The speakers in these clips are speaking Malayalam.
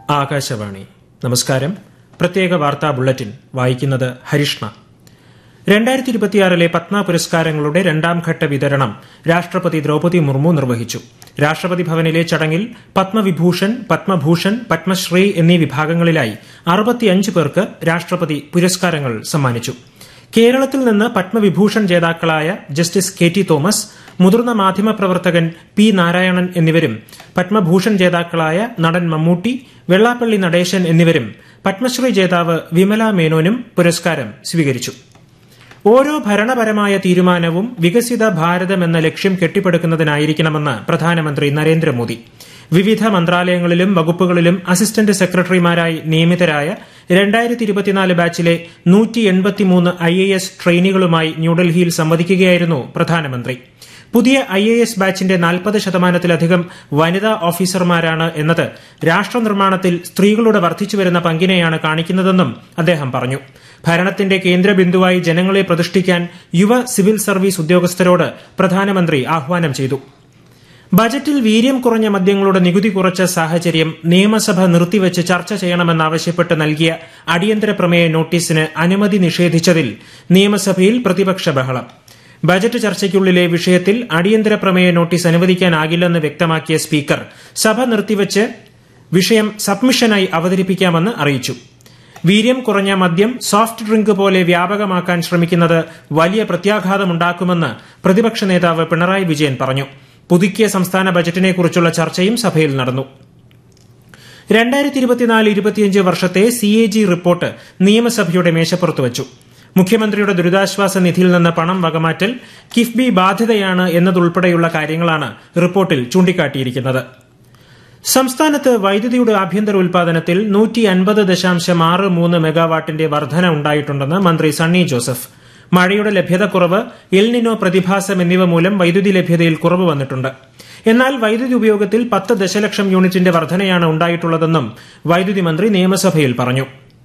ആകാശവാണി നമസ്കാരം പ്രത്യേക വാർത്താ ബുള്ളറ്റിൻ വായിക്കുന്നത് ഹരിഷ്ണ രണ്ടായിരത്തി ഇരുപത്തിയാറിലെ പത്മ പുരസ്കാരങ്ങളുടെ രണ്ടാം ഘട്ട വിതരണം രാഷ്ട്രപതി ദ്രൌപതി മുർമു നിർവഹിച്ചു രാഷ്ട്രപതി ഭവനിലെ ചടങ്ങിൽ പത്മവിഭൂഷൺ പത്മഭൂഷൺ പത്മശ്രീ എന്നീ വിഭാഗങ്ങളിലായി അറുപത്തിയഞ്ച് പേർക്ക് രാഷ്ട്രപതി പുരസ്കാരങ്ങൾ സമ്മാനിച്ചു കേരളത്തിൽ നിന്ന് പത്മവിഭൂഷൺ ജേതാക്കളായ ജസ്റ്റിസ് കെ ടി തോമസ് മുതിർന്ന മാധ്യമപ്രവർത്തകൻ പി നാരായണൻ എന്നിവരും പത്മഭൂഷൺ ജേതാക്കളായ നടൻ മമ്മൂട്ടി വെള്ളാപ്പള്ളി നടേശൻ എന്നിവരും പത്മശ്രീ ജേതാവ് വിമല മേനോനും പുരസ്കാരം സ്വീകരിച്ചു ഓരോ ഭരണപരമായ തീരുമാനവും വികസിത ഭാരതം എന്ന ലക്ഷ്യം കെട്ടിപ്പടുക്കുന്നതിനായിരിക്കണമെന്ന് പ്രധാനമന്ത്രി നരേന്ദ്രമോദി വിവിധ മന്ത്രാലയങ്ങളിലും വകുപ്പുകളിലും അസിസ്റ്റന്റ് സെക്രട്ടറിമാരായി നിയമിതരായ രണ്ടായിരത്തി ഇരുപത്തിനാല് ബാച്ചിലെ നൂറ്റി എൺപത്തിമൂന്ന് ഐ എ എസ് ട്രെയിനികളുമായി ന്യൂഡൽഹിയിൽ സംവദിക്കുകയായിരുന്നു പ്രധാനമന്ത്രി പുതിയ ഐ എ എസ് ബാച്ചിന്റെ നാൽപ്പത് ശതമാനത്തിലധികം വനിതാ ഓഫീസർമാരാണ് എന്നത് രാഷ്ട്രനിർമ്മാണത്തിൽ സ്ത്രീകളുടെ വർദ്ധിച്ചുവരുന്ന പങ്കിനെയാണ് കാണിക്കുന്നതെന്നും അദ്ദേഹം പറഞ്ഞു ഭരണത്തിന്റെ കേന്ദ്രബിന്ദുവായി ജനങ്ങളെ പ്രതിഷ്ഠിക്കാൻ യുവ സിവിൽ സർവീസ് ഉദ്യോഗസ്ഥരോട് പ്രധാനമന്ത്രി ആഹ്വാനം ചെയ്തു ബജറ്റിൽ വീര്യം കുറഞ്ഞ മദ്യങ്ങളുടെ നികുതി കുറച്ച സാഹചര്യം നിയമസഭ നിർത്തിവച്ച് ചർച്ച ചെയ്യണമെന്നാവശ്യപ്പെട്ട് നൽകിയ അടിയന്തര പ്രമേയ നോട്ടീസിന് അനുമതി നിഷേധിച്ചതിൽ നിയമസഭയിൽ പ്രതിപക്ഷ ബഹളം ബജറ്റ് ചർച്ചയ്ക്കുള്ളിലെ വിഷയത്തിൽ അടിയന്തര പ്രമേയ നോട്ടീസ് അനുവദിക്കാനാകില്ലെന്ന് വ്യക്തമാക്കിയ സ്പീക്കർ സഭ നിർത്തിവച്ച് വിഷയം സബ്മിഷനായി അവതരിപ്പിക്കാമെന്ന് അറിയിച്ചു വീര്യം കുറഞ്ഞ മദ്യം സോഫ്റ്റ് ഡ്രിങ്ക് പോലെ വ്യാപകമാക്കാൻ ശ്രമിക്കുന്നത് വലിയ പ്രത്യാഘാതമുണ്ടാക്കുമെന്ന് പ്രതിപക്ഷ നേതാവ് പിണറായി വിജയൻ പറഞ്ഞു പുതുക്കിയ സംസ്ഥാന ബജറ്റിനെക്കുറിച്ചുള്ള ചർച്ചയും സഭയിൽ നടന്നു രണ്ടായിരത്തി ഇരുപത്തിനാല് ഇരുപത്തിയഞ്ച് വർഷത്തെ സി എ ജി റിപ്പോർട്ട് നിയമസഭയുടെ മേശപ്പുറത്ത് വച്ചു മുഖ്യമന്ത്രിയുടെ ദുരിതാശ്വാസ നിധിയിൽ നിന്ന് പണം വകമാറ്റൽ കിഫ്ബി ബാധ്യതയാണ് എന്നതുൾപ്പെടെയുള്ള കാര്യങ്ങളാണ് റിപ്പോർട്ടിൽ ചൂണ്ടിക്കാട്ടിയിരിക്കുന്നത് സംസ്ഥാനത്ത് വൈദ്യുതിയുടെ ആഭ്യന്തര ഉൽപാദനത്തിൽ നൂറ്റി അൻപത് ദശാംശം ആറ് മൂന്ന് മെഗാവാട്ടിന്റെ വർധന ഉണ്ടായിട്ടുണ്ടെന്ന് മന്ത്രി സണ്ണി ജോസഫ് മഴയുടെ ലഭ്യതക്കുറവ് എൽനിനോ പ്രതിഭാസം എന്നിവ മൂലം വൈദ്യുതി ലഭ്യതയിൽ കുറവ് വന്നിട്ടുണ്ട് എന്നാൽ വൈദ്യുതി ഉപയോഗത്തിൽ പത്ത് ദശലക്ഷം യൂണിറ്റിന്റെ വർധനയാണ് ഉണ്ടായിട്ടുള്ളതെന്നും വൈദ്യുതി മന്ത്രി നിയമസഭയിൽ പറഞ്ഞു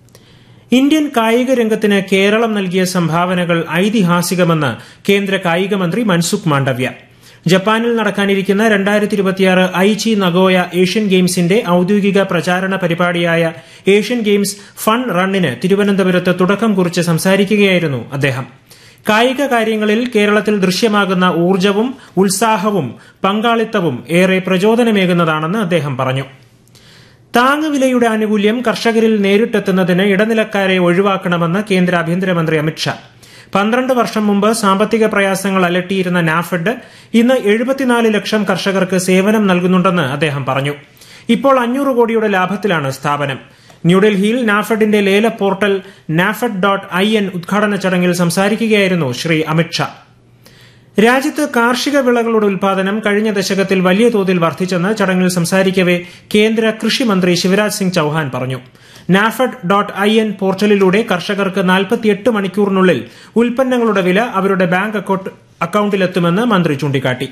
ഇന്ത്യൻ കായിക രംഗത്തിന് കേരളം നൽകിയ സംഭാവനകൾ ഐതിഹാസികമെന്ന് കേന്ദ്ര കായിക മന്ത്രി മൻസുഖ് മാണ്ഡവ്യ ജപ്പാനിൽ നടക്കാനിരിക്കുന്ന രണ്ടായിരത്തി ഇരുപത്തിയാറ് ഐച്ചി നഗോയ ഏഷ്യൻ ഗെയിംസിന്റെ ഔദ്യോഗിക പ്രചാരണ പരിപാടിയായ ഏഷ്യൻ ഗെയിംസ് ഫൺ റണ്ണിന് തിരുവനന്തപുരത്ത് തുടക്കം കുറിച്ച് സംസാരിക്കുകയായിരുന്നു അദ്ദേഹം കായിക കാര്യങ്ങളിൽ കേരളത്തിൽ ദൃശ്യമാകുന്ന ഊർജ്ജവും ഉത്സാഹവും പങ്കാളിത്തവും ഏറെ പ്രചോദനമേകുന്നതാണെന്ന് അദ്ദേഹം പറഞ്ഞു താങ്ങുവിലയുടെ ആനുകൂല്യം കർഷകരിൽ നേരിട്ടെത്തുന്നതിന് ഇടനിലക്കാരെ ഒഴിവാക്കണമെന്ന് കേന്ദ്ര ആഭ്യന്തരമന്ത്രി അമിത്ഷാ പന്ത്രണ്ട് വർഷം മുമ്പ് സാമ്പത്തിക പ്രയാസങ്ങൾ അലട്ടിയിരുന്ന നാഫെഡ് ഇന്ന് എഴുപത്തിനാല് ലക്ഷം കർഷകർക്ക് സേവനം നൽകുന്നുണ്ടെന്ന് അദ്ദേഹം പറഞ്ഞു ഇപ്പോൾ അഞ്ഞൂറ് കോടിയുടെ ലാഭത്തിലാണ് സ്ഥാപനം ന്യൂഡൽഹിയിൽ നാഫെഡിന്റെ ലേല portal NAFED dot I N ഉദ്ഘാടന ചടങ്ങിൽ സംസാരിക്കുകയായിരുന്നു ശ്രീ അമിത്ഷാ രാജ്യത്ത് കാർഷിക വിളകളുടെ ഉൽപാദനം കഴിഞ്ഞ ദശകത്തിൽ വലിയ തോതിൽ വർദ്ധിച്ചെന്ന് ചടങ്ങിൽ സംസാരിക്കവെ കേന്ദ്ര കൃഷിമന്ത്രി ശിവരാജ് സിംഗ് ചൌഹാൻ പറഞ്ഞു നാഫഡ് ഡോട്ട് ഐ എൻ പോർട്ടലിലൂടെ കർഷകർക്ക് നാൽപ്പത്തിയെട്ട് മണിക്കൂറിനുള്ളിൽ ഉൽപ്പന്നങ്ങളുടെ വില അവരുടെ ബാങ്ക് അക്കൌണ്ടിലെത്തുമെന്ന് മന്ത്രി ചൂണ്ടിക്കാട്ടി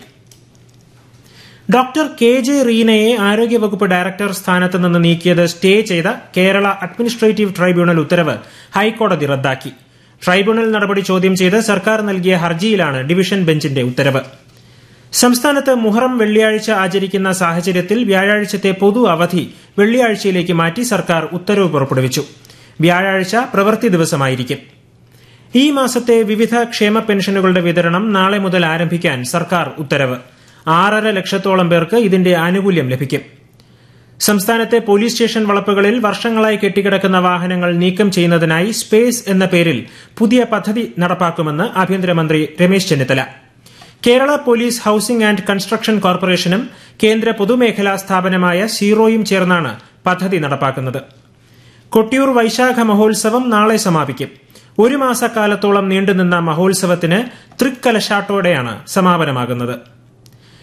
ഡോക്ടർ കെ ജെ റീനയെ ആരോഗ്യവകുപ്പ് ഡയറക്ടർ സ്ഥാനത്ത് നിന്ന് നീക്കിയത് സ്റ്റേ ചെയ്ത കേരള അഡ്മിനിസ്ട്രേറ്റീവ് ട്രൈബ്യൂണൽ ഉത്തരവ് ഹൈക്കോടതി റദ്ദാക്കി ട്രൈബ്യൂണൽ നടപടി ചോദ്യം ചെയ്ത് സർക്കാർ നൽകിയ ഹർജിയിലാണ് ഡിവിഷൻ ബെഞ്ചിന്റെ ഉത്തരവ് സംസ്ഥാനത്ത് മുഹറം വെള്ളിയാഴ്ച ആചരിക്കുന്ന സാഹചര്യത്തിൽ വ്യാഴാഴ്ചത്തെ പൊതു അവധി വെള്ളിയാഴ്ചയിലേക്ക് മാറ്റി സർക്കാർ ഉത്തരവ് പുറപ്പെടുവിച്ചു വ്യാഴാഴ്ച പ്രവൃത്തി ദിവസമായിരിക്കും ഈ മാസത്തെ വിവിധ ക്ഷേമ പെൻഷനുകളുടെ വിതരണം നാളെ മുതൽ ആരംഭിക്കാൻ സർക്കാർ ഉത്തരവ് ആറര ലക്ഷത്തോളം പേർക്ക് ഇതിന്റെ ആനുകൂല്യം ലഭിക്കും സംസ്ഥാനത്തെ പോലീസ് സ്റ്റേഷൻ വളപ്പുകളിൽ വർഷങ്ങളായി കെട്ടിക്കിടക്കുന്ന വാഹനങ്ങൾ നീക്കം ചെയ്യുന്നതിനായി സ്പേസ് എന്ന പേരിൽ പുതിയ പദ്ധതി നടപ്പാക്കുമെന്ന് ആഭ്യന്തരമന്ത്രി Ramesh Chennithala Kerala police housing and construction കോർപ്പറേഷനും കേന്ദ്ര പൊതുമേഖലാ സ്ഥാപനമായ സീറോയും ചേർന്നാണ് പദ്ധതി നടപ്പാക്കുന്നത് കൊട്ടിയൂർ വൈശാഖ മഹോത്സവം നാളെ സമാപിക്കും ഒരു മാസക്കാലത്തോളം നീണ്ടുനിന്ന മഹോത്സവത്തിന് തൃക്കലശാട്ടോടെയാണ് സമാപനമാകുന്നത്